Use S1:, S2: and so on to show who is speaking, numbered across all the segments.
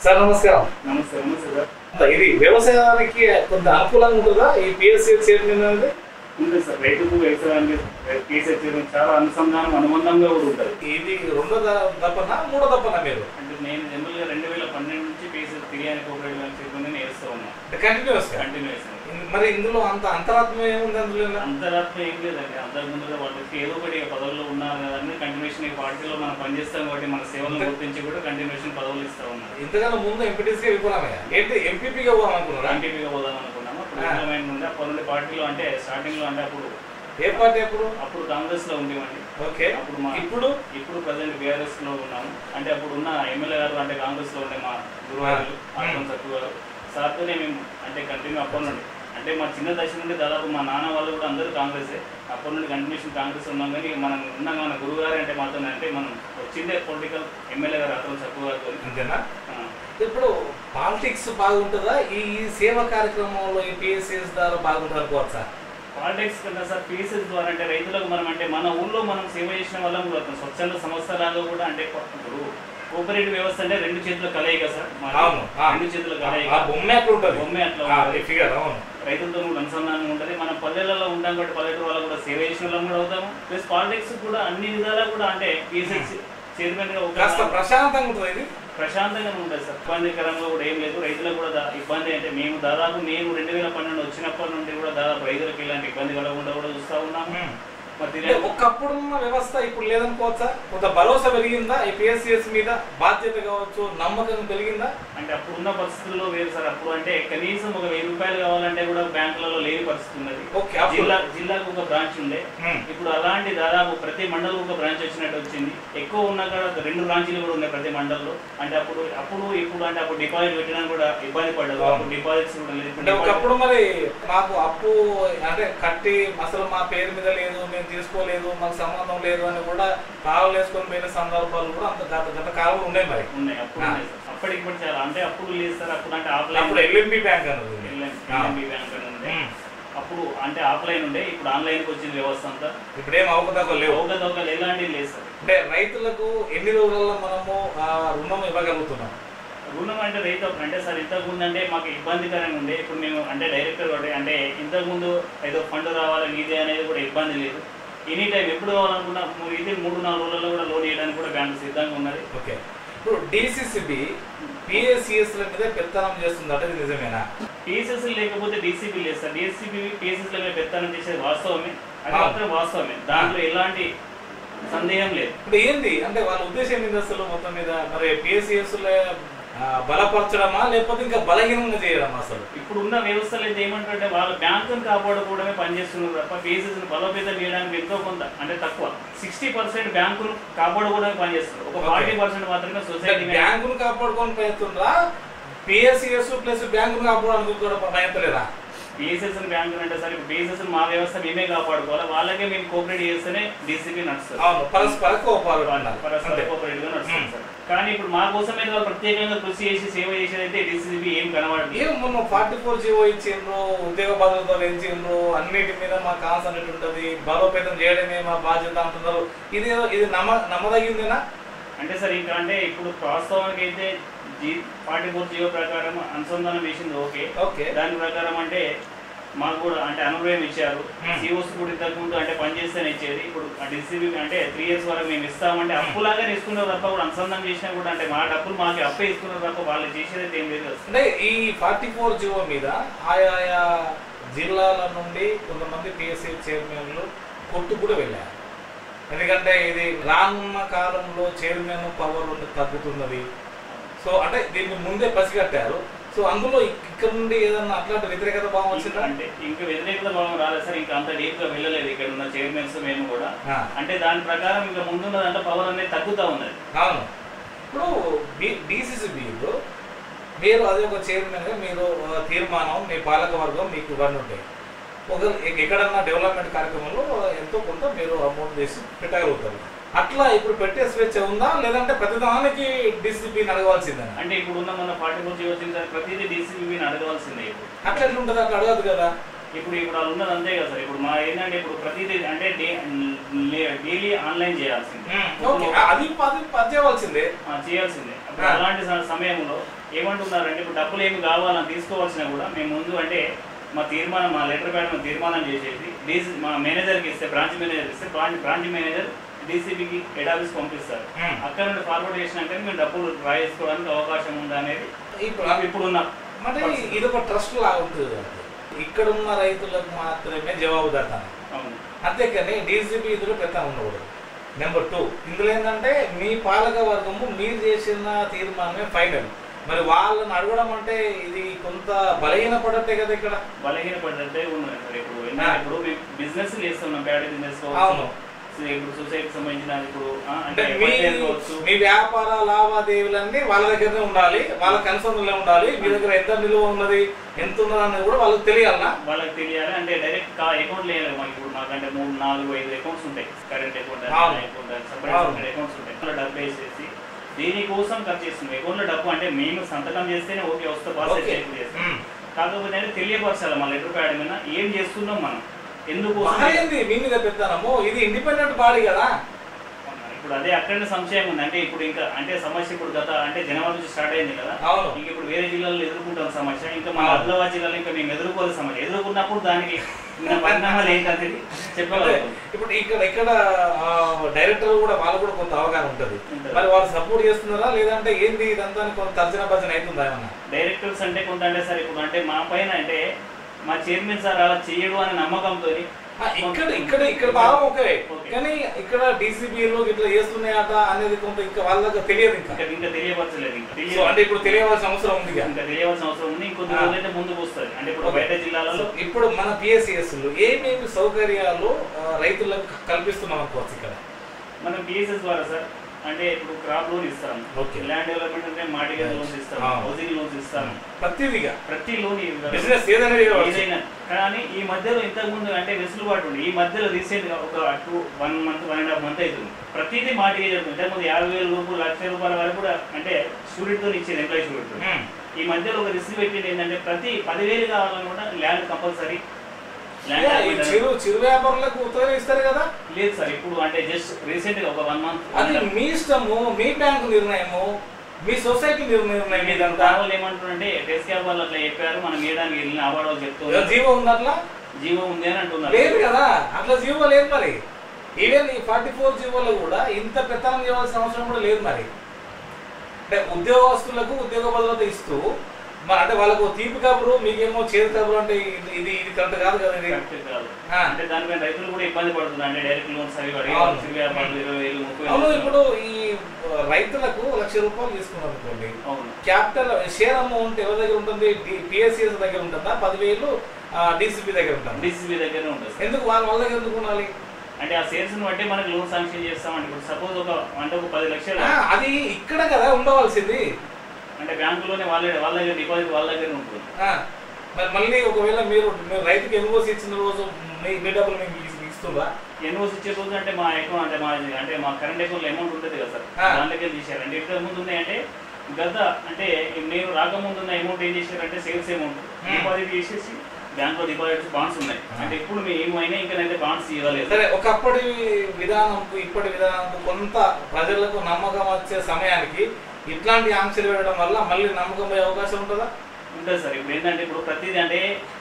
S1: Sir నమస్కారం
S2: నమస్తే నమస్తే సార్
S1: ఇది వ్యవసాయానికి కొంత అనుకూలంగా ఉంటుందా ఈ పిఎస్సి చైర్మన్ అనేది
S2: ఉంది సార్ రైతుకు వ్యవసాయానికి కేసీఆర్ చేయడం చాలా అనుసంధానం అనుబంధంగా కూడా ఉంటుంది
S1: ఇది రెండో ద- దప్పన మూడో దప్పన మీరు
S2: అంటే నేను జనరల్గా రెండు వేల పన్నెండు నుంచి కేసీఆర్ తిరిగాని కోఆపరేటివ్ చేయకుండా నేర్స్తూ ఉన్నాను
S1: కంటిన్యూస్
S2: కంటిన్యూస్
S1: మరి ఇందులో అంత అంతరాత్మ ఏముంది అందులో
S2: అంతరాత్మ ఏం లేదండి అంతకు ముందుగా వాళ్ళకి ఏదో ఒకటి పదవుల్లో ఉన్నారు కదండి కంటిన్యూషన్ ఈ పార్టీలో మనం పనిచేస్తాం కాబట్టి మన సేవలను గుర్తించి కూడా కంటిన్యూషన్ పదవులు ఇస్తూ ఉన్నారు
S1: ఇంతకన్నా ముందు ఎంపీటీసీగా విఫలమయ్యా ఏంటి ఎంపీపీగా పోవాలనుకున్నారా
S2: ఎంపీగా పోదాం అనుకున్నాము అప్పుడు
S1: ఆ.
S2: విఫలమైన నుండి అప్పటి నుండి పార్టీలో అంటే స్టార్టింగ్ లో అంటే అప్పుడు
S1: ఏ పార్టీ ఎప్పుడు
S2: అప్పుడు కాంగ్రెస్ లో ఉండేవండి
S1: ఓకే
S2: అప్పుడు మా
S1: ఇప్పుడు
S2: ఇప్పుడు ప్రజెంట్ బీఆర్ఎస్ లో ఉన్నాము అంటే అప్పుడు ఉన్న ఎమ్మెల్యే గారు అంటే కాంగ్రెస్ లో ఉండే మా గురువారు ఆత్మ సత్తు గారు సార్తోనే మేము అంటే కంటిన్యూ అప్పటి నుండి అంటే మా చిన్న దశ నుండి దాదాపు మా నాన్న వాళ్ళు కూడా అందరూ కాంగ్రెసే అప్పటి నుండి కంటిన్యూషన్ కాంగ్రెస్ ఉన్నాం కానీ మనం ఉన్నాం మన గురువు గారు అంటే మాతో అంటే మనం వచ్చిందే పొలిటికల్ ఎమ్మెల్యే గారు అతను సత్తు గారితో
S1: అంతేనా
S2: ఆ,
S1: ఇప్పుడు పాలిటిక్స్ బాగుంటుందా ఈ ఈ సేవా కార్యక్రమంలో ఈ పిఎస్సిఎస్ ద్వారా బాగుంటుంది అనుకోవచ్చా
S2: పాలిటిక్స్ కన్నా సార్ పీసెస్ ద్వారా అంటే రైతులకు మనం అంటే మన ఊళ్ళో మనం సేవ చేసిన వాళ్ళం కూడా అవుతాం. స్వచ్ఛంద సంస్థలాగా కూడా అంటే ఇప్పుడు కోఆపరేటివ్ వ్యవస్థ అంటే రెండు చేతుల కలయిక సార్ మాది.
S1: అవును ఆ.
S2: రెండు చేతుల
S1: ఆ
S2: కలయిక
S1: బొమ్మ అట్లా ఉంటుంది
S2: బొమ్మే అట్లా
S1: ఆ,
S2: ఉంటుంది.
S1: ఈ ఫిగర్ అవును
S2: రైతులతో కూడా అనుసంధానం ఉంటుంది మనం పల్లెలలో ఉంటాం కాబట్టి పల్లెటూరు వాళ్ళకు కూడా సేవ చేసిన వాళ్ళం కూడా అవుతాము ప్లస్ పాలిటిక్స్ కూడా అన్ని విధాలా కూడా అంటే పీసెస్ చైర్మన్ గా
S1: కాస్త
S2: ఒక
S1: ప్రశాంతంగా ఉంటుంది ఇది
S2: ప్రశాంతంగా ఉంటుంది సార్ ఇబ్బందికరంగా కూడా ఏం లేదు రైతులకు కూడా దా- ఇబ్బంది అంటే మేము దాదాపు నేను రెండు వేల పన్నెండు వచ్చినప్పటి నుండి కూడా దాదాపు రైతులకు ఇలాంటి ఇబ్బంది కలగకుండా కూడా చూస్తా ఉన్నాము మరి
S1: అంటే
S2: తిరిగి-
S1: ఒకప్పుడు ఉన్న వ్యవస్థ ఇప్పుడు లేదనుకోవచ్చా కొంత భరోసా పెరిగిందా ఈ పిఎస్సిఎస్ మీద బాధ్యత కావచ్చు నమ్మకం పెరిగిందా
S2: అంటే అప్పుడున్న పరిస్థితుల్లో వేరు సార్ అప్పుడు అంటే కనీసం ఒక వెయ్యి రూపాయలు కావాలంటే కూడా బ్యాంకులలో లేని పరిస్థితి ఉన్నది
S1: ఓకే అప్పుడు
S2: జిల్లా జిల్లాకు ఒక బ్రాంచ్ ఉండే
S1: ఉమ్.
S2: ఇప్పుడు అలాంటి దాదాపు ప్రతి మండలం ఒక బ్రాంచ్ వచ్చినట్టు వచ్చింది ఎక్కువ ఉన్న కాడ రెండు బ్రాంచీలు కూడా ఉన్నాయి ప్రతి మండలంలో అంటే అప్పుడు అప్పుడు ఇప్పుడు అంటే అప్పుడు డిపాజిట్ పెట్టడానికి కూడా ఇబ్బంది పడ్డదు అప్పుడు డిపాజిట్స్ కూడా లేదు ఇప్పుడు
S1: అంటే
S2: డిపాజిట్-
S1: ఒకప్పుడు మరి మాకు అప్పు అంటే కట్టి అసలు మా పేరు మీద లేదు మేము తీసుకోలేదు మాకు సంబంధం లేదు అని కూడా కావాలి వేసుకొని పోయిన సందర్భాలు కూడా అంత గత గత కాలంలో ఉన్నాయి మరి
S2: ఉన్నాయి అప్పుడు ఉన్నాయి సార్. అప్పటికి ఇప్పుడు చాలా అంటే అప్పుడు లేదు సార్ అప్పుడు అంటే
S1: అప్పుడు
S2: ఆఫ్లైన్
S1: ఎల్ఎంబి బ్యాంక్ అన్నది ఆ.
S2: బ్యాంక్ అని ఉండే
S1: ఉమ్.
S2: అప్పుడు అంటే ఆఫ్లైన్ ఉండే ఇప్పుడు ఆన్లైన్కి వచ్చింది వ్యవస్థ అంతా
S1: ఇప్పుడు ఏం అవకతవకలు లేవు
S2: అవకతవకలు ఎలాంటివి లేదు సార్
S1: అంటే రైతులకు ఎన్ని రోజులలో మనము ఆ రుణం ఇవ్వగలుగుతున్నాం
S2: రుణం అంటే రైతు అప్పుడు అంటే సార్ ఇంతకు ముందు అంటే మాకు ఇబ్బందికరంగా ఉండే ఇప్పుడు మేము అంటే డైరెక్టర్ ఒకటి అంటే ఇంతకు ముందు ఏదో ఫండ్ రావాలి ఇదే అనేది కూడా ఇబ్బంది లేదు ఎనీ టైం ఎప్పుడు కావాలనుకున్నా మూడు- ఇది మూడు నాలుగు రోజుల్లో కూడా లోన్ ఇవ్వడానికి కూడా బ్యాంకు సిద్ధంగా ఉన్నది
S1: ఓకే ఇప్పుడు డిసిసిబి పిఎస్సిఎస్ మీద పెత్తనం చేస్తుందంటే ఇది నిజమేనా
S2: పిఎస్ఎస్ లేకపోతే డీసీబీ లేదు సార్ డీసీబీ పిఎస్ఎస్ మీద పెత్తనం చేసేది వాస్తవమే అది
S1: ఆ.
S2: మాత్రం వాస్తవమే దాంట్లో ఎలాంటి సందేహం లేదు
S1: ఇప్పుడు ఏంది అంటే వాళ్ళ ఉద్దేశం ఏంది అసలు మొత్తం మీద మరి పిఎస్సిఎస్ బలపరచడమా లేకపోతే ఇంకా బలహీనంగా చేయడమా అసలు
S2: ఇప్పుడు ఉన్న వ్యవస్థలు అయితే ఏమంటారంటే వాళ్ళ బ్యాంకును కాపాడుకోవడమే పనిచేస్తున్నారు తప్ప బేసిస్ బలోపేతం చేయడానికి ఎంతో కొంత అంటే తక్కువ సిక్స్టీ పర్సెంట్ బ్యాంకును కాపాడుకోవడానికి పనిచేస్తున్నారు ఒక
S1: Okay.
S2: ఫార్టీ పర్సెంట్ మాత్రమే సొసైటీ మీద
S1: బ్యాంకును కాపాడుకొని ప్రయత్నంరా పిఎస్సిఎస్ ప్లస్ బ్యాంకును కాపాడుకోవడానికి కూడా ప్రయత్నలేదా
S2: బిఎస్ఎస్ బ్యాంకు అంటే సరే బిఎస్ఎస్ మా వ్యవస్థ మేమే కాపాడుకోవాలి వాళ్ళకే మేము కోఆపరేట్ చేస్తేనే డీసీపీ నడుస్తుంది
S1: అవును పరస్పర కోపాలు
S2: పరస్పర కోఆపరేట్ గా నడుస్తుంది సార్ కానీ ఇప్పుడు మా కోసమే వాళ్ళు ప్రత్యేకంగా కృషి చేసి సేవ చేసేది అయితే డీసీబీ ఏం కనబడదు
S1: ఏం మొన్న ఫార్టీ ఫోర్ జీవో ఇచ్చిండ్రు ఉద్యోగ భద్రత పెంచిండ్రు అన్నిటి మీద మా కాన్సన్ట్రేట్ ఉంటుంది బలోపేతం చేయడమే మా బాధ్యత అంటున్నారు ఇది ఏదో ఇది నమ్మ నమ్మదగిందేనా
S2: అంటే సార్ ఇంకా అంటే ఇప్పుడు వాస్తవానికి అయితే జీ ఫార్టీ ఫోర్ జియో ప్రకారం అనుసంధానం వేసింది ఓకే
S1: ఓకే
S2: దాని ప్రకారం అంటే మాకు కూడా అంటే అనుభవం ఇచ్చారు
S1: Hmm.
S2: సిఓస్ కూడా ఇంతకు ముందు అంటే పనిచేస్తేనే ఇచ్చేది ఇప్పుడు డిసిబి అంటే త్రీ ఇయర్స్ వరకు మేము ఇస్తామంటే అప్పులాగా ఇస్తున్నారు తప్ప కూడా అనుసంధానం చేసినా కూడా అంటే మా డబ్బులు మాకు అప్పే ఇస్తున్నారు తప్ప వాళ్ళు చేసేది అయితే ఏం లేదు కదా.
S1: అంటే ఈ ఫార్టీ ఫోర్ జీవో మీద ఆయా జిల్లాల నుండి కొంతమంది పిఎస్సీ చైర్మన్లు కొట్టు కూడా వెళ్ళారు ఎందుకంటే ఇది రానున్న కాలంలో చైర్మన్ పవర్ ఉండి తగ్గుతున్నది సో అంటే దీన్ని ముందే పసిగట్టారు సో అందులో ఇక్- ఇక్కడ నుండి ఏదన్నా అట్లాంటి వ్యతిరేకత భావం వచ్చిందా
S2: అంటే ఇంకా వ్యతిరేకత భావం రాలేదు సార్ ఇంకా అంత డీప్ గా వెళ్ళలేదు ఇక్కడ ఉన్న చైర్మన్స్ మేము కూడా
S1: ఆ,
S2: అంటే దాని ప్రకారం ఇంకా ముందున్నదంటే పవర్ అనేది తగ్గుతా ఉన్నది
S1: అవును ఇప్పుడు డిసిసిబిలో మీరు అదే ఒక చైర్మన్గా మీరు ఆ, తీర్మానం మీ పాలక వర్గం మీకు ఇవన్నీ ఉంటాయి ఒక ఎ- ఎక్కడన్నా డెవలప్మెంట్ కార్యక్రమంలో ఎంతో కొంత మీరు అమౌంట్ చేసి పెట్టగలుగుతారు అట్లా ఇప్పుడు పెట్టే స్వేచ్ఛ ఉందా లేదంటే ప్రతిదానికి డిసిప్లిన్ అడగవలసిందేనా
S2: అంటే ఇప్పుడు ఉన్న మన ఫార్టీ ఫోర్ జియో వచ్చిన తర్వాత ప్రతిదీ డీసీబీని అడగవలసిందే ఇప్పుడు
S1: అట్లా ఎట్లా ఉంటుంది అట్లా అడగదు కదా
S2: ఇప్పుడు ఇప్పుడు వాళ్ళు ఉన్నది అంతే కదా సార్ ఇప్పుడు మా ఏంటంటే ఇప్పుడు ప్రతిదీ అంటే డైలీ ఆన్లైన్ చేయాల్సిందే
S1: ఓకే అది అది అది చేయవలసిందే
S2: ఆ, చేయాల్సిందే అప్పుడు
S1: ఆ.
S2: అలాంటి స- సమయంలో ఏమంటున్నారంటే ఇప్పుడు డబ్బులు ఏమి కావాలని తీసుకోవాల్సినా కూడా మేము ముందు అంటే మా తీర్మానం మా లెటర్ ప్యాడ్ మేము తీర్మానం చేసేసి డీసీ మా మేనేజర్కి ఇస్తే బ్రాంచ్ మేనేజర్ ఇస్తే బ్రాంచ్ బ్రాంచ్ మేనేజర్ డీసీబీకి హెడ్ ఆఫీస్ పంపిస్తారు
S1: ఉమ్.
S2: అక్కడ నుండి ఫార్వర్డ్ చేసినాక మేము డబ్బులు డ్రా చేసుకోవడానికి అవకాశం ఉందా అనేది
S1: ఇప్పుడు
S2: ఇప్పుడున్న
S1: అంటే ఇది ఒక ట్రస్ట్ లాగా ఉంటుంది కదా. ఇక్కడ ఉన్న రైతులకు మాత్రమే జవాబుదారితనం
S2: అవును
S1: అంతేకాని డీసీబీ ఇదిలో పెద్ద ఉండకూడదు నెంబర్ టూ ఇందులో ఏంటంటే మీ పాలక వర్గము మీరు చేసిన తీర్మానమే ఫైనల్ మరి వాళ్ళని అడగడం అంటే ఇది కొంత బలహీన పడట్టే కదా ఇక్కడ
S2: బలహీన పడ్డట్టే ఉన్నాయి సార్ ఇప్పుడు ఏంటంటే ఇప్పుడు మేము బిజినెస్ చేస్తున్నాం ప్యాడీ బిజినెస్
S1: అవును.
S2: కావచ్చు ఇప్పుడు సొసైటీకి సంబంధించిన ఇప్పుడు ఆ,
S1: అంటే
S2: అంటే
S1: మీ
S2: hotel కావచ్చు
S1: మీ వ్యాపార లావాదేవీలన్నీ వాళ్ళ దగ్గరనే ఉండాలి వాళ్ళ కన్సర్న్లో ఉండాలి మీ దగ్గర ఎంత నిలువ ఉన్నది ఎంత ఉన్నది అనేది కూడా వాళ్ళకి తెలియాలనా
S2: వాళ్ళకి తెలియాలి అంటే డైరెక్ట్ అకౌంట్ లేదు మాకు ఇప్పుడు మాకంటే మూడు నాలుగు ఐదు అకౌంట్స్ ఉంటాయి కరెంట్ అకౌంట్
S1: అవును.
S2: అకౌంట్
S1: అవును.
S2: సపరేట్ అకౌంట్స్ ఉంటాయి అందులో డబ్బు వేసేసి దీనికోసం ఖర్చు చేస్తున్నాం అకౌంట్లో డబ్బు అంటే మేము సంతకం చేస్తేనే ఓకే వస్తే బాగా
S1: ఓకే.
S2: చెక్ చేస్తాం
S1: ఉమ్.
S2: కాకపోతే అంటే తెలియపరచాలి మా లెటర్ ప్యాడ్ మీద ఏం చేస్తున్నాం మనం ఎందుకోసం
S1: బాగాయింది మీ మీద పెడతానము ఇది ఇండిపెండెంట్ బాడీ కదా
S2: ఇప్పుడు అదే అక్కడనే సంశయం ఉంది అంటే ఇప్పుడు ఇంకా అంటే సమస్య ఇప్పుడు గత అంటే జనవరి నుంచి స్టార్ట్ అయింది కదా
S1: అవును
S2: ఇంక ఇప్పుడు వేరే జిల్లాలో ఎదుర్కొంటాం సమస్య ఇంకా మన
S1: అవును.
S2: ఆదిలాబాద్ జిల్లాలో ఇంకా మేము ఎదుర్కోవాలి సమస్య ఎదుర్కొన్నప్పుడు దానికి ఉన్న పరిణామాలు ఏంటనేది
S1: అంటే
S2: చెప్పగలుగుతాం
S1: ఇప్పుడు ఇక్కడ ఇక్కడ డైరెక్టర్ కూడా వాళ్ళు కూడా కొంత అవగాహన ఉంటుంది
S2: ఉంటుంది.
S1: మరి వాళ్ళు సపోర్ట్ చేస్తున్నారా లేదంటే ఏంది ఇదంతా అని కొంత తర్జన భర్జన అవుతుందా ఏమన్నా
S2: డైరెక్టర్స్ అంటే కొంత అంటే సార్ ఇప్పుడు అంటే మా పైన అంటే మా చైర్మన్ సార్ అలా చేయడు అనే నమ్మకంతో
S1: ఆ, ఇక్కడ ఇక్కడ ఇక్కడ బాగా ఓకే
S2: ఓకే.
S1: కానీ ఇక్కడ డీసీబీలో ఇట్లా చేస్తున్నాయట అనేది కొంత ఇంకా వాళ్ళ దగ్గర తెలియదు ఇంకా
S2: ఇంకా ఇంకా తెలియపరచలేదు ఇంకా
S1: సో
S2: తెలియదు
S1: అంటే ఇప్పుడు తెలియవలసిన అవసరం ఉంది ఇక.
S2: ఇంకా తెలియవలసిన అవసరం ఉంది ఇంకొద్ది
S1: ఆ.
S2: రోజులైతే ముందుకు వస్తుంది అంటే ఇప్పుడు
S1: ఓకే.
S2: బయట జిల్లాలలో
S1: సో ఇప్పుడు మన పిఎస్సిఎస్ లో ఏమేమి సౌకర్యాలు ఆ, రైతులకు కల్పిస్తున్నాం అనుకోవచ్చు ఇక్కడ
S2: మనం పిఎస్ఎస్ ద్వారా సార్ అంటే ఇప్పుడు క్రాప్ లోన్ ఇస్తాం
S1: ఓకే.
S2: ల్యాండ్ డెవలప్మెంట్ అంటే మార్టిగేజ్ లోన్స్ ఇస్తాం
S1: ఆ.
S2: హౌసింగ్ లోన్స్ ఇస్తాం
S1: ప్రతిదిగా
S2: ప్రతి లోన్
S1: బిజినెస్ ఏదైనా చేయవచ్చు.
S2: ఏదైనా కానీ ఈ మధ్యలో ఇంతకు ముందు అంటే వెసులుబాటు ఉంది ఈ మధ్యలో రీసెంట్ గా ఒక two one month one and half month అవుతుంది ప్రతిదీ మార్టిగేజ్ అవుతుంది ఇంతకు ముందు యాభై వేల రూపాయలు లక్ష రూపాయల వరకు కూడా అంటే స్టూడెంట్తో ఇచ్చేది ఎంప్లాయీ స్టూడెంట్
S1: ఉమ్.
S2: ఈ మధ్యలో ఒక రిస్క్ పెట్టింది ఏంటంటే ప్రతి పదివేలు కావాలని కూడా ల్యాండ్ కంపల్సరీ
S1: యా, ఈ చిరు చిరు వ్యాపారులకు ఉత్తరం ఇస్తారు కదా
S2: లేదు సార్ ఇప్పుడు అంటే జస్ట్ రీసెంట్ గా ఒక వన్ మంత్
S1: అది మీ ఇష్టము మీ బ్యాంకు నిర్ణయము మీ సొసైటీ నిర్ణయం ఇదంతా
S2: వాళ్ళు ఏమంటున్నారంటే టెస్ట్ క్యాబ్ వాళ్ళు అట్లా చెప్పారు మనం వేయడానికి వెళ్ళిన అవార్డు చెప్తూ
S1: ఏదో జీవో ఉంది అట్లా
S2: జీవో ఉంది అని అంటున్నారు
S1: లేదు కదా అట్లా జీవో లేదు మరి ఈవెన్ ఈ ఫార్టీ ఫోర్ జీవోలో కూడా ఇంత పెత్తనం చేయవలసిన అవసరం కూడా లేదు మరి అంటే ఉద్యోగస్తులకు ఉద్యోగ భద్రత ఇస్తూ మరి అంటే వాళ్ళకు తీపి కబురు మీకేమో చేతి కబురు అంటే ఇది ఇది ఇది కరెక్ట్ కాదు కదా ఇది
S2: కరెక్ట్ కాదు
S1: ఆ.
S2: అంటే దానిపైన రైతులు కూడా ఇబ్బంది పడుతున్నారు అంటే డైరెక్ట్ లోన్స్ అవి అడిగి
S1: అవును.
S2: చిరు వ్యాపారులు ఇరవై వేలు ముప్పై
S1: అవును
S2: వేలు
S1: ఇప్పుడు ఈ రైతులకు లక్ష రూపాయలు తీసుకున్నారు అనుకోండి
S2: అవును
S1: క్యాపిటల్ షేర్ అమౌంట్ ఎవరి దగ్గర ఉంటుంది పిఎస్సిఎస్ దగ్గర ఉంటుందా పదివేలు డిసిపి దగ్గర ఉంటుందా
S2: డిసిబి దగ్గరనే ఉంటుంది సార్.
S1: ఎందుకు వాళ్ళ వాళ్ళ దగ్గర ఎందుకు ఉండాలి
S2: అంటే ఆ సేల్స్ ని బట్టి మనకి లోన్ శాంక్షన్ చేస్తామంటే ఇప్పుడు సపోజ్ ఒక అంటే ఒక పది లక్షలు
S1: ఆ, అది ఇక్కడ కదా ఉండవలసింది
S2: అంటే బ్యాంకులోనే వాళ్ళ వాళ్ళ దగ్గర డిపాజిట్ వాళ్ళ దగ్గర ఉంటుంది
S1: ఆ, మరి మళ్ళీ ఒకవేళ మీరు మీరు రైతుకి ఎన్ఓసి ఇచ్చిన రోజు మీ మీ డబ్బులు మీకు ఇస్- ఇస్తుందా
S2: ఎన్ఓసి ఇచ్చే రోజు అంటే మా అకౌంట్ అంటే మా అంటే మా కరెంట్ అకౌంట్ అమౌంట్ ఉంటుంది కదా సార్
S1: ఆ.
S2: దాంట్లోకి తీశారు అంటే ఇంతకు ముందు ఉన్నాయంటే గత అంటే నేను రాకముందు ఉన్న అమౌంట్ ఏం చేశారంటే సేల్స్ అమౌంట్
S1: Hmm.
S2: డిపాజిట్ చేసేసి బ్యాంక్ లో డిపాజిట్స్ బాండ్స్ ఉన్నాయి
S1: Ah.
S2: అంటే ఇప్పుడు మేము అయినా ఇంకా బాండ్స్ ఇవ్వలేదు
S1: సరే ఒకప్పటి విధానంకు ఇప్పటి విధానంకు కొంత ప్రజలకు నమ్మకం వచ్చే సమయానికి ఇట్లాంటి ఆంక్షలు పెట్టడం వల్ల మళ్ళీ నమ్మకం పోయే అవకాశం ఉంటుందా
S2: ఉంటుంది సార్ ఇప్పుడు ఏంటంటే ఇప్పుడు ప్రతిదీ అంటే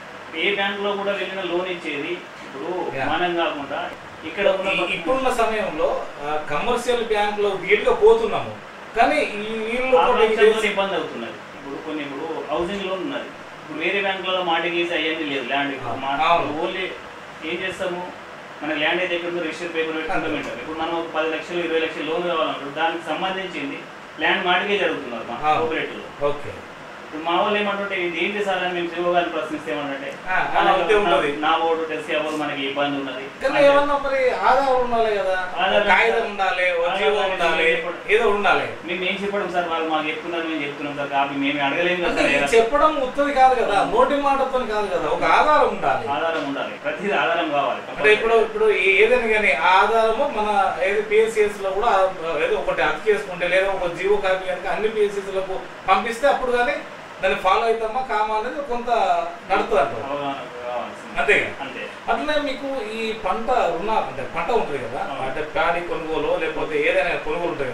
S2: ఏ బ్యాంక్ లో కూడా వెళ్ళిన లోన్ ఇచ్చేది ఇప్పుడు
S1: Yeah.
S2: మనం కాకుండా ఇక్కడ ఉన్న
S1: ఈ- ఇప్పుడున్న సమయంలో కమర్షియల్ బ్యాంక్ లో వీలుగా పోతున్నాము కానీ ఈ వీళ్ళు
S2: ఆ
S1: కూడా
S2: ప్రాంతంలో
S1: చేసి-
S2: ఇబ్బంది అవుతున్నది ఇప్పుడు కొన్ని ఇప్పుడు హౌసింగ్ లోన్ ఉన్నది ఇప్పుడు వేరే బ్యాంకులలో మార్టిగేజ్ అయ్యేది లేదు ల్యాండ్
S1: అవును.
S2: ఓన్లీ ఏం చేస్తాము మన ల్యాండ్ అయితే ఎక్కడ రిజిస్టర్ పేపర్ పెట్టుకుంటూ ఉంటారు ఇప్పుడు మనం ఒక పది లక్షలు ఇరవై లక్షలు లోన్ కావాలన్నప్పుడు దానికి సంబంధించింది ల్యాండ్ మార్టిగేజ్ అడుగుతున్నారు మా
S1: అవును.
S2: కోఆపరేటివ్
S1: ఓకే
S2: ఇప్పుడు మా వాళ్ళు ఏమంటుంటే ఇది ఏంటి సార్ అని మేము శివ గారిని ప్రశ్నిస్తే ఏమంటే
S1: ఆ, అలా ఉంటే ఉంటది.
S2: నా ఓటు తెలిసి ఎవరు మనకి ఇబ్బంది ఉన్నది
S1: కానీ
S2: అంటే
S1: ఏమన్నా మరి ఆధారం ఉండాలి కదా
S2: ఆధారం
S1: కాగితం ఉండాలి ఓ జీవో
S2: ఆధారం
S1: ఉండాలి
S2: చెప్పడం.
S1: ఏదో ఉండాలి
S2: మేము ఏం చెప్పడం సార్ వాళ్ళు మాకు చెప్తున్నారు మేము చెప్తున్నాం సార్ కాపీ మేము అడగలేము కదా
S1: అంటే
S2: సార్
S1: ఇది
S2: ఎలా-
S1: చెప్పడం ఉత్తది కాదు కదా నోటి మాటతో కాదు కదా ఒక ఆధారం ఉండాలి
S2: ఆధారం ఉండాలి ప్రతిదీ ఆధారం కావాలి
S1: అంటే ఇప్పుడు ఇప్పుడు ఏ- ఏదైనా కానీ ఆ ఆధారము మన ఏది పిఎస్సిఎస్ లో కూడా ఆ, ఏదో ఒకటి అతి చేసుకుంటే లేదా ఒక జీవో కాపీ కనుక అన్ని పిఎస్సిఎస్ లకు పంపిస్తే అప్పుడు కానీ దాన్ని ఫాలో అవుతామా కామా అనేది కొంత నడుతుంది అంటారు
S2: అవగాహన కావాల్సింది.
S1: అంతే
S2: అంతే
S1: అట్లనే మీకు ఈ పంట రుణ అంటే పంట ఉంటుంది కదా
S2: అవును.
S1: అంటే ప్యాడీ కొనుగోలు లేకపోతే ఏదైనా కొనుగోలు ఉంటుంది కదా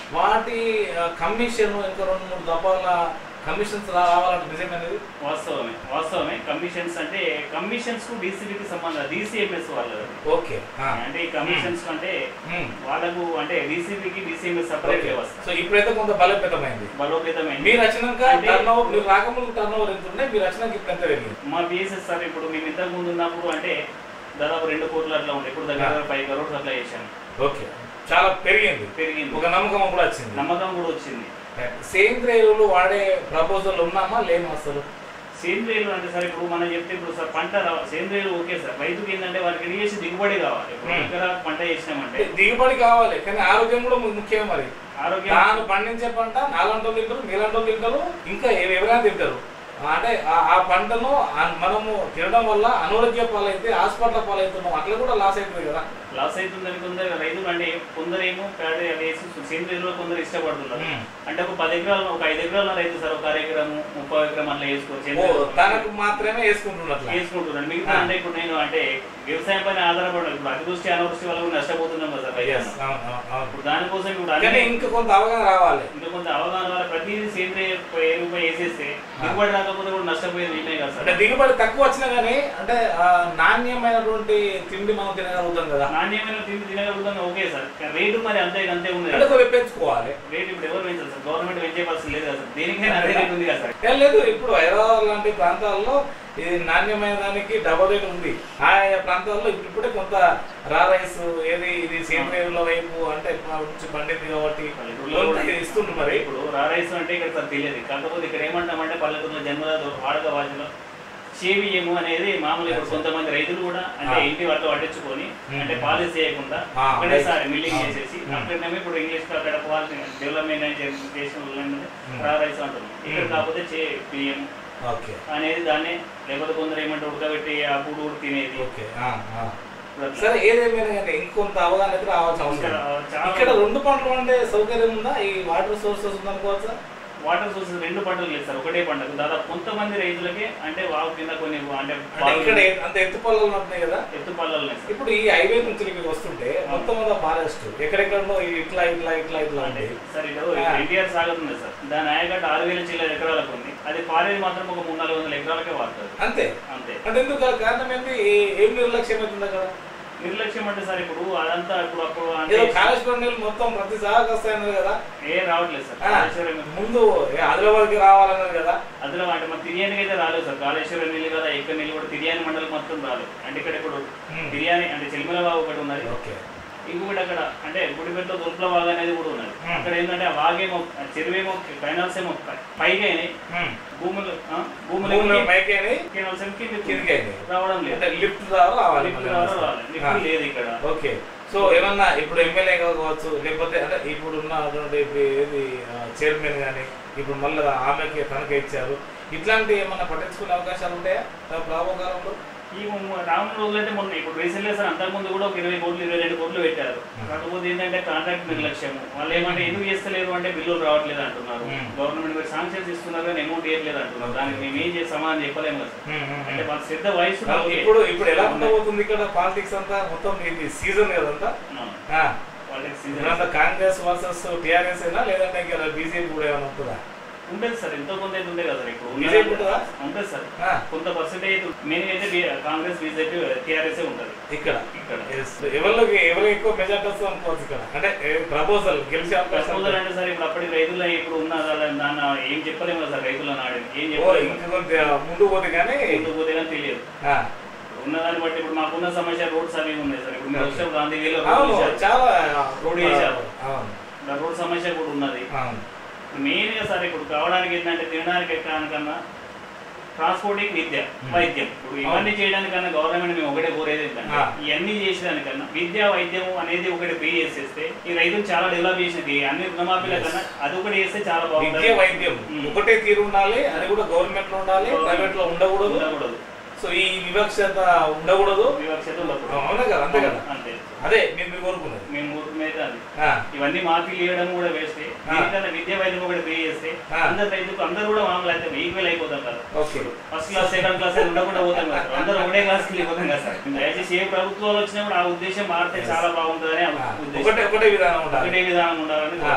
S1: వాటి కమిషన్ ఇంకా రెండు మూడు దఫాల కమిషన్స్ రావాలంటే నిజమేనది
S2: వాస్తవమే వాస్తవమే కమిషన్స్ అంటే కమిషన్స్ కు డీసీబీకి సంబంధం డీసీఎంఎస్ వాళ్ళది
S1: ఓకే ఆ.
S2: అంటే ఈ కమిషన్స్ అంటే
S1: మ్మ్.
S2: వాళ్ళకు అంటే డీసీబీకి డీసీఎంఎస్ సపరేట్
S1: ఓకే.
S2: వ్యవస్థ
S1: సో ఇప్పుడైతే కొంత బలోపేతమైంది
S2: బలోపేతమైంది
S1: మీరు వచ్చినాక
S2: అంటే-
S1: టర్న్ ఓవర్ మీరు రాకముందు టర్న్ ఓవర్ ఎంత ఉండే మీరు వచ్చినాక ఇప్పుడు ఎంత పెరిగింది
S2: మా బిఎస్ఎస్ సార్ ఇప్పుడు మేము ఇంతకు ముందు ఉన్నప్పుడు అంటే దాదాపు రెండు కోట్లు అట్లా ఉండే ఇప్పుడు దగ్గర దగ్గర ఫైవ్ కరోడ్స్ అట్లా చేశాను
S1: ఓకే చాలా పెరిగింది
S2: పెరిగింది
S1: ఒక నమ్మకం కూడా వచ్చింది
S2: నమ్మకం కూడా వచ్చింది
S1: సేంద్రియ ఎరువులు వాడే ప్రపోజల్ ఉన్నామా లేము అసలు
S2: సేంద్రియులు అంటే సార్ ఇప్పుడు మనం చెప్తే ఇప్పుడు సార్ పంట రా- సేంద్రియులు ఓకే సార్ రైతుకి ఏంటంటే వారికి ఎన్ని చేసి దిగుబడి కావాలి ఇప్పుడు
S1: Hmm.
S2: దగ్గర పంట చేసినామంటే
S1: దిగుబడి కావాలి కానీ ఆరోగ్యం కూడా ము- ముఖ్యం మరి
S2: ఆరోగ్యం
S1: తాను పండించే పంట నాలంటో తింటారు నీలంటో తింటారు ఇంకా ఎవ- ఎవరైనా తింటారు ఆ, అంటే ఆ- ఆ పంటను ఆ- మనము తినడం వల్ల అనారోగ్య పాలైతే హాస్పిటల్ పాలవుతున్నాం అట్లా కూడా లాస్ అవుతుంది కదా
S2: లాస్ అవుతుందని కొందరు రైతులు అంటే కొందరేమో పేడ వేసి సేంద్రియులు కొందరు ఇష్టపడుతున్నారు
S1: Hmm.
S2: అంటే ఒక పది ఎకరాలు ఒక ఐదు ఎకరాల రైతు సార్ ఒక అర ఎకరము ముప్పై ఎకరం అట్లా వేసుకోవచ్చు
S1: ఓ
S2: సేంద్రియ
S1: తనకు మాత్రమే వేసుకుంటున్నట్లు
S2: వేసుకుంటున్నాను మిగతా
S1: Ah.
S2: అంటే ఇప్పుడు నేను అంటే వ్యవసాయం పైన ఆధారపడి ఇప్పుడు అతివృష్టి అనావృష్టి వల్ల కూడా నష్టపోతున్నాం కదా సార్ రైతు ఇప్పుడు దానికోసం ఇప్పుడు
S1: కానీ
S2: అన్ని
S1: ఇంకా కొంత అవగాహన రావాలి
S2: ఇంకా కొంత అవగాహన వల్ల ప్రతిదీ సేంద్రియ ఎరువుపై వేసేస్తే దిగుబడి రాకపోతే కూడా నష్టపోయేది నేనే కదా
S1: అంటే
S2: సార్
S1: దిగుబడి తక్కువ వచ్చినా కానీ అంటే ఆ, నాణ్యమైనటువంటి తిండి మనం తినగలుగుతాం కదా
S2: నాణ్యమైన తిండి తినగలుగుతాం ఓకే సార్ కానీ రేటు మరి అంతే అంతే ఉంది
S1: అంటే
S2: కదా.
S1: కొద్దిగా పెంచుకోవాలి
S2: రేట్ ఇప్పుడు ఎవరు పెంచాలి సార్ గవర్నమెంట్ పెంచే పరిస్థితి లేదు కదా సార్ దేనికైనా అదే రేట్ ఉంది కదా సార్
S1: ఏం లేదు ఇప్పుడు హైదరాబాద్ లాంటి ప్రాంతాల్లో ఇది నాణ్యమైన దానికి డబల్ రేట్ ఉంది ఆయా ప్రాంతాల్లో ఇప్పుడే కొంత రా రైస్ ఏది ఇది సేంద్రియుల వైపు అంటే ఇప్పుడు నుంచి పండింది కాబట్టి
S2: పల్లెటూరులో
S1: కొంత
S2: కూడా
S1: ఇస్తుంది మరి
S2: ఇప్పుడు రారైస్ అంటే ఇక్కడ సార్ తెలియదు కాకపోతే ఇక్కడ ఏమంటామంటే పల్లెటూరులో జన్మదాత వాడక భాషలో చేవియము అనేది మామూలు ఇప్పుడు కొంతమంది రైతులు కూడా అంటే
S1: ఆ.
S2: ఇంటి వాటిలో పట్టించుకొని
S1: మ్మ్.
S2: అంటే పాలిస్ చేయకుండా
S1: ఆ,
S2: అక్కడే
S1: రైట్.
S2: సార్ మిల్లింగ్
S1: ఆ.
S2: చేసేసి
S1: మ్మ్.
S2: అక్కడనేమో ఇప్పుడు ఇంగ్లీష్ లో అక్కడ క్వాలిటీ డెవలప్మెంట్ అని చేసిన
S1: మ్మ్.
S2: రా రైస్ అంటున్నాం ఇక్కడ
S1: మ్మ్.
S2: కాకపోతే చే బియ్యం
S1: ఓకే
S2: అనేది దాన్ని లేకపోతే కొందరు ఏమంటే ఉడకబెట్టి ఆ పూడు కూడా తినేది
S1: ఓకే ఆ, ఆ.
S2: ఇప్పుడు అట్లా.
S1: సరే ఏదేమైనా కానీ ఇంకొంత అవగాహన అయితే రావాల్సిన
S2: ఇక్కడ
S1: అవసరం
S2: చాలా
S1: ఇక్కడ రెండు పంటలు అంటే సౌకర్యం ఉందా ఈ వాటర్ సోర్సెస్ ఉందనుకోవచ్చా
S2: వాటర్ సోర్సెస్ రెండు పంటలు లేదు సార్ ఒకటే పంటకు దాదాపు కొంతమంది రైతులకి అంటే వాగు కింద కొన్ని అంటే
S1: అంటే ఇక్కడ ఏ- అంత ఎత్తు పొలాలు ఉంటున్నాయి కదా
S2: ఎత్తు పల్లలు ఉన్నాయి సార్
S1: ఇప్పుడు ఈ హైవే నుంచి ఇక్కడికి వస్తుంటే మొత్తం అంతా ఫారెస్ట్ ఎక్కడెక్కడో ఇట్లా ఇట్లా ఇట్లా ఇట్లా
S2: అంటే
S1: ఉంది
S2: సార్ ఇక్కడ
S1: ఆ.
S2: ఎన్టీఆర్ సాగర్ ఉంది సార్ దాని ఆయకట్టు ఆరు వేల చిల్లర ఎకరాలకు ఉంది అది పారేది మాత్రం ఒక మూడు నాలుగు వందల ఎకరాలకే వాడుతుంది
S1: అంతే
S2: అంతే
S1: అంటే ఎందుకు గల కారణం ఏంటి ఏ- ఏం నిర్లక్ష్యం అవుతుంది అక్కడ
S2: నిర్లక్ష్యం అంటే సార్ ఇప్పుడు అదంతా ఇప్పుడు అప్పుడు అంటే
S1: ఏదో కాళేశ్వరం నీళ్ళు మొత్తం ప్రతి సాగు వస్తాయన్నారు కదా
S2: ఏ రావట్లేదు సార్
S1: ఆ,
S2: కాళేశ్వరం
S1: ముందు ఏ ఆదిలాబాద్కి రావాలన్నారు కదా
S2: అందులో అంటే మన తిరియానికి అయితే రాలేదు సార్ కాళేశ్వరం నీళ్ళు కదా ఎక్కడ నీళ్ళు కూడా తిరియాని మండలం మొత్తం రాలేదు అంటే ఇక్కడ ఇప్పుడు
S1: Hmm.
S2: తిరియాని అంటే చిలిమల బాగు ఒకటి ఉన్నది
S1: ఓకే
S2: ఇంకొకటి అక్కడ అంటే గుడిపెట్లో దుర్పుల వాగు అనేది కూడా ఉన్నది
S1: Hmm.
S2: అక్కడ ఏంటంటే ఆ వాగేమో ఆ చెరువేమో ఫైనాన్స్ ఏమో పైగా అయినాయి
S1: హ్మ్.
S2: భూములు ఆ, భూములు
S1: భూమిలో
S2: ఎక్కి
S1: పైకి అయినాయి,
S2: కెనాల్స్ ఏమో కిందికి
S1: కిందికి అయినాయి.
S2: రావడం లేదు
S1: అంటే లిఫ్ట్ ద్వారా రావాలి
S2: లిఫ్ట్
S1: మళ్ళీ
S2: ద్వారా రావాలి. లిఫ్ట్
S1: ఆ.
S2: లేదు ఇక్కడ
S1: ఓకే సో ఏమన్నా ఇప్పుడు ఎమ్మెల్యే కావచ్చు లేకపోతే అంటే ఇప్పుడు ఉన్నటువంటి ఇప్పుడు ఏది చైర్మన్ కానీ ఇప్పుడు మళ్ళీ ఆమెకి తనకే ఇచ్చారు ఇట్లాంటి ఏమన్నా పట్టించుకునే అవకాశాలు ఉంటాయా రాబో కాలంలో
S2: ఈ రాముడు రోజులు అంటే మొన్న ఇప్పుడు రీసెంట్ సార్ అంతకుముందు కూడా ఒక ఇరవై కోట్లు ఇరవై రెండు కోట్లు పెట్టారు కాకపోతే ఏంటంటే కాంట్రాక్ట్ నిర్లక్ష్యం వాళ్ళు ఏమంటే ఎందుకు చేస్తలేరు అంటే బిల్లులు రావట్లేదు అంటున్నారు
S1: Hmm.
S2: గవర్నమెంట్ మీరు శాంక్షన్స్ ఇస్తున్నారు కానీ అమౌంట్ ఇవ్వట్లేదు అంటున్నారు దానికి మేము ఏం చేసి సమాధానం చెప్పలేము కదా సార్ అంటే వాళ్ళ శ్రద్ధ వయసు
S1: ఇప్పుడు ఇప్పుడు ఎలా ఉండబోతుంది ఇక్కడ పాలిటిక్స్ అంతా మొత్తం ఇది సీజన్ కదంతా ఆ,
S2: వాళ్ళకి సీజన్
S1: ఇప్పుడంతా కాంగ్రెస్ వర్సెస్ టిఆర్ఎస్ అయినా లేదంటే ఇంకా బీజేపీ కూడా ఏమైనా ఉంటుందా
S2: ఉంటుంది సార్ ఎంతో కొంత అయితే ఉండే కదా సార్ ఇప్పుడు
S1: బీజేపీ ఉంటుందా?
S2: ఉంటుంది సార్
S1: ఆ,
S2: కొంత పర్సెంటేజ్ మెయిన్ అయితే బి- కాంగ్రెస్ బీజేపీ టీఆర్ఎస్ ఉంటుంది
S1: ఇక్కడ
S2: ఇక్కడ
S1: Yes. ఎవరికి ఎవరికి ఎక్కువ మెజార్టీ వస్తుంది అనుకోవచ్చు ఇక్కడ అంటే ప్రపోజల్ గెలిచే అవకాశం
S2: ప్రపోజల్ అంటే సార్ ఇప్పుడు అప్పటికి రైతులు ఇప్పుడు ఉన్న దాన్ని ఏం చెప్పలేము కదా సార్ రైతుల నాడు ఏం
S1: ఓ,
S2: చెప్పలేము
S1: ఇంకా కొంత ముందు పోతే కానీ
S2: ముందుకు పోతే కానీ తెలియదు
S1: ఆ,
S2: ఉన్నదాన్ని బట్టి ఇప్పుడు మాకున్న సమస్య రోడ్స్ అవి ఉన్నాయి సార్ ఇప్పుడు మీరు వచ్చే గాంధీ వేలో
S1: అవును చాలా
S2: రోడ్ వేశారు.
S1: అవును
S2: రోడ్ సమస్య కూడా ఉన్నది
S1: అవును
S2: మెయిన్ గా సార్ ఇప్పుడు కావడానికి ఏంటంటే తినడానికి ఎక్కడానికన్నా ట్రాన్స్పోర్టింగ్ విద్య వైద్యం ఇప్పుడు ఇవన్నీ చేయడానికన్నా గవర్నమెంట్ మేము ఒకటే కోరేది ఏంటంటే
S1: ఆ.
S2: ఇవన్నీ చేసేదానికన్నా విద్య వైద్యం అనేది ఒకటి పే చేసేస్తే ఈ రైతులు చాలా డెవలప్ చేసింది అన్ని రుణమాఫీల కన్నా అది ఒకటి చేస్తే చాలా
S1: విద్య
S2: బాగుంటుంది
S1: వైద్యం
S2: ఉమ్.
S1: ఒకటే తీరు ఉండాలి అది కూడా గవర్నమెంట్ లో ఉండాలి ప్రైవేట్ లో ఉండకూడదు
S2: ఉండకూడదు
S1: సో ఈ వివక్షత ఉండకూడదు
S2: వివక్షత ఉండకూడదు
S1: అవునా కదా అంతే కదా
S2: అంతే
S1: అదే మీరు మీరు కోరుకున్నది
S2: మేము ఊరు మీద అది
S1: ఆ,
S2: ఇవన్నీ మార్పులు ఇవ్వడం కూడా వేస్తే
S1: ఆ.
S2: దీనికన్నా విద్య వైద్యం కూడా పే చేస్తే
S1: ఆ.
S2: అందరు రైతులకు అందరూ కూడా మామూలు అయితే ఈక్వల్ అయిపోతాం కదా
S1: okay
S2: first class second class అని ఉండకుండా పోతాం కదా సార్. అందరూ ఒకటే క్లాస్కి వెళ్ళిపోతాం కదా సార్ దయచేసి ఏ ప్రభుత్వాలు వచ్చినప్పుడు ఆ ఉద్దేశం మారితే చాలా బాగుంటుందని ఆ
S1: ఆ,
S2: ఉద్దేశం
S1: ఒకటే ఒకటే విధానం ఉండాలి
S2: ఒకటే విధానం ఉండాలని
S1: ఆ,
S2: కోరుకుంటున్నాం.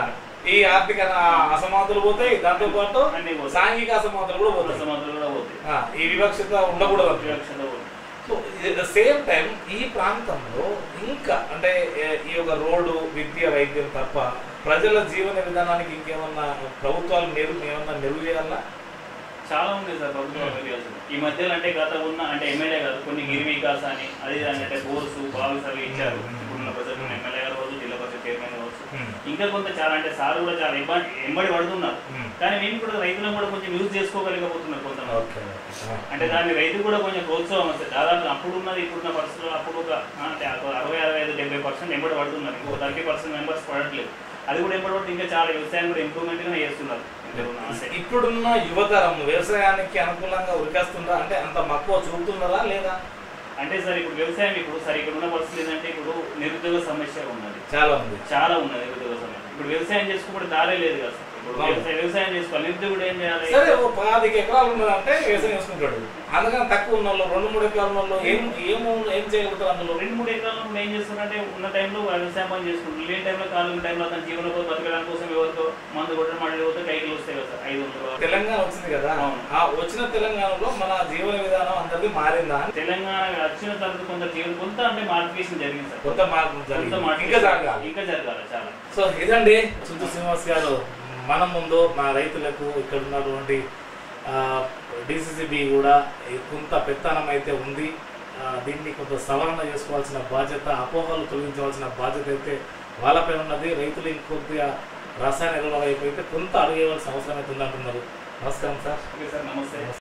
S1: ఈ ఆర్థిక అసమానతలు పోతాయి దాంతో పాటు
S2: అన్నీ పోతాయి.
S1: సాంఘిక అసమానతలు కూడా పోతాయి
S2: సమాధానం కూడా పోతాయి
S1: ఆ, ఈ వివక్షత ఉండకూడదు అంటారు.
S2: వివక్షత పోతాయి.
S1: సో ద సేమ్ టైం ఈ ప్రాంతంలో ఇంకా అంటే ఏ- ఈ యొక్క రోడ్డు విద్య వైద్యం తప్ప ప్రజల జీవన విధానానికి ఇంకేమన్నా ప్రభుత్వాలు మెరు ఏమన్నా మెరుగు చేయాలా
S2: చాలా ఉన్నాయి సార్ ప్రభుత్వం తెలియాల్సింది ఈ మధ్యలో అంటే గత ఉన్న అంటే ఎమ్మెల్యే కాదు కొన్ని గిరి వికాస్ అని అది ఇది అని అంటే బోర్స్ బావి అవి ఇచ్చారు ఇప్పుడున్న ప్రజలు ఎమ్మెల్యే గారు కావచ్చు జిల్లా పరిషత్ చైర్మన్ కావచ్చు ఇంకా కొంత చాలా అంటే సార్ కూడా చాలా ఇబ్బంది ఎంబడి పడుతున్నారు కానీ మేము కూడా రైతులను కూడా కొంచెం యూజ్ చేసుకోగలిగబోతున్నారు కొంతమంది
S1: ఓకే
S2: అంటే దాన్ని రైతు కూడా కొంచెం ప్రోత్సాహం వస్తుంది దాదాపు అప్పుడు ఉన్నది ఇప్పుడున్న పరిస్థితుల్లో అప్పుడు ఒక ఆ, అంటే ఒక అరవై అరవై ఐదు డెబ్బై పర్సెంట్ ఎంబడి పడుతున్నారు ఇంకో థర్టీ పర్సెంట్ మెంబర్స్ పడట్లేదు అది కూడా ఎంబడి పడితే ఇంకా చాలా వ్యవసాయం కూడా ఇంప్రూవ్మెంట్ గా చేస్తున్నారు ఇంకా ఉన్న అంటే
S1: ఇప్పుడున్న యువతరం వ్యవసాయానికి అనుకూలంగా ఉరికేస్తుందా అంటే అంత మక్కువ చూపుతున్నారా లేదా
S2: అంటే సార్ ఇప్పుడు వ్యవసాయం ఇప్పుడు సార్ ఇక్కడ ఉన్న పరిస్థితి ఏంటంటే ఇప్పుడు నిరుద్యోగ సమస్య ఉన్నది
S1: చాలా ఉంది
S2: చాలా ఉన్నది నిరుద్యోగ సమస్య ఇప్పుడు వ్యవసాయం చేసుకుంటే దారే లేదు కదా సార్ ఇప్పుడు
S1: అవును.
S2: వ్యవసాయం వ్యవసాయం చేసుకోవాలి నిరుద్యోగుడు ఏం చేయాలి
S1: సరే ఓ పాతిక ఎకరాలు ఉన్నదంటే వ్యవసాయం చేసుకుంటాడు అందుకని తక్కువ ఉన్న వాళ్ళు రెండు మూడు ఎకరాలు ఉన్న వాళ్ళు ఏం ఏం ఏం చేయగలుగుతారు అందులో
S2: రెండు మూడు ఎకరాలు ఉన్నప్పుడు ఏం చేస్తున్నారంటే ఉన్న టైంలో వ్యవసాయం పని చేసుకుంటారు లేని టైంలో కాలం టైంలో అతని జీవన బతకడానికి కోసం ఎవరితో మందు కొట్టడం మాట పోతే కైకిలు వస్తాయి కదా సార్ ఐదు వందలు
S1: తెలంగాణ వచ్చింది కదా
S2: అవును.
S1: ఆ వచ్చిన తెలంగాణలో మన జీవన విధానం అందరిది మారిందా అని
S2: తెలంగాణ వచ్చిన తర్వాత కొంత జీవన కొంత అంటే మాడిఫికేషన్ జరిగింది సార్
S1: కొత్త మార్పు
S2: కొంత
S1: జరిగింది
S2: modification
S1: ఇంకా జరగాలి
S2: ఇంకా జరగాలి చాలా
S1: సో ఇదండి చుట్టూ శ్రీనివాస్ గారు మన ముందు మా రైతులకు ఇక్కడ ఉన్నటువంటి డిసిసిబి కూడా ఈ కొంత పెత్తనం అయితే ఉంది ఆ, దీన్ని కొంత సవరణ చేసుకోవాల్సిన బాధ్యత అపోహలు తొలగించవలసిన బాధ్యత అయితే వాళ్ళపై ఉన్నది రైతులు ఇంకొద్దిగా రసాయన ఎరువుల వైపు అయితే కొంత అడుగేయవలసిన అవసరం అయితే ఉందంటున్నారు నమస్కారం సార్
S2: ఓకే సార్ నమస్తే